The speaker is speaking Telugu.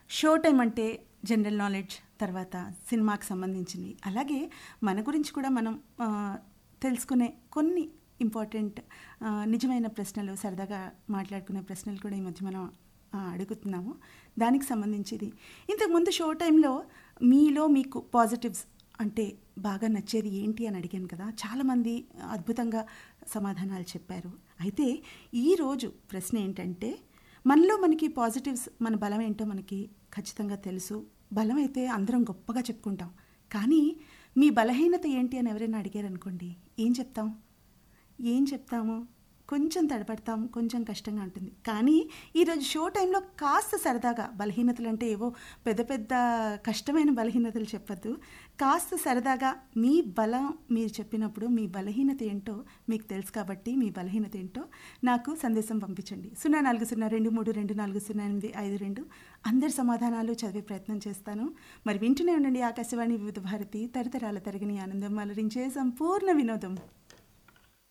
షో టైం అంటే జనరల్ నాలెడ్జ్ తర్వాత సినిమాకి సంబంధించింది అలాగే మన గురించి కూడా మనం ఆ, తెలుసుకునే కొన్ని ఇంపార్టెంట్ ఆ, నిజమైన ప్రశ్నలు సరదాగా మాట్లాడుకునే ప్రశ్నలు కూడా ఈ మధ్య మనం ఆ, అడుగుతున్నాము దానికి సంబంధించింది ఇంతకుముందు షో టైంలో మీలో మీకు పాజిటివ్స్ అంటే బాగా నచ్చేది ఏంటి అని అడిగాను కదా చాలామంది అద్భుతంగా సమాధానాలు చెప్పారు అయితే ఈరోజు ప్రశ్న ఏంటంటే మనలో మనకి పాజిటివ్స్ మన బలం ఏంటో మనకి ఖచ్చితంగా తెలుసు బలం అయితే అందరం గొప్పగా చెప్పుకుంటాం కానీ మీ బలహీనత ఏంటి అని ఎవరైనా అడిగారు అనుకోండి ఏం చెప్తాం ఏం చెప్తాము కొంచెం తడబడతాం కొంచెం కష్టంగా ఉంటుంది కానీ ఈరోజు షో టైంలో కాస్త సరదాగా బలహీనతలు అంటే ఏవో పెద్ద పెద్ద కష్టమైన బలహీనతలు చెప్పద్దు కాస్త సరదాగా మీ బలం మీరు చెప్పినప్పుడు మీ బలహీనత ఏంటో మీకు తెలుసు కాబట్టి మీ బలహీనత ఏంటో నాకు సందేశం పంపించండి సున్నా నాలుగు సున్నా రెండు మూడు రెండు నాలుగు సున్నా ఎనిమిది ఐదు రెండు అందరి సమాధానాలు చదివే ప్రయత్నం చేస్తాను మరి వింటూనే ఉండండి ఆకాశవాణి వివిధ భారతి తరతరాల తరగని ఆనందం అలరించే సంపూర్ణ వినోదం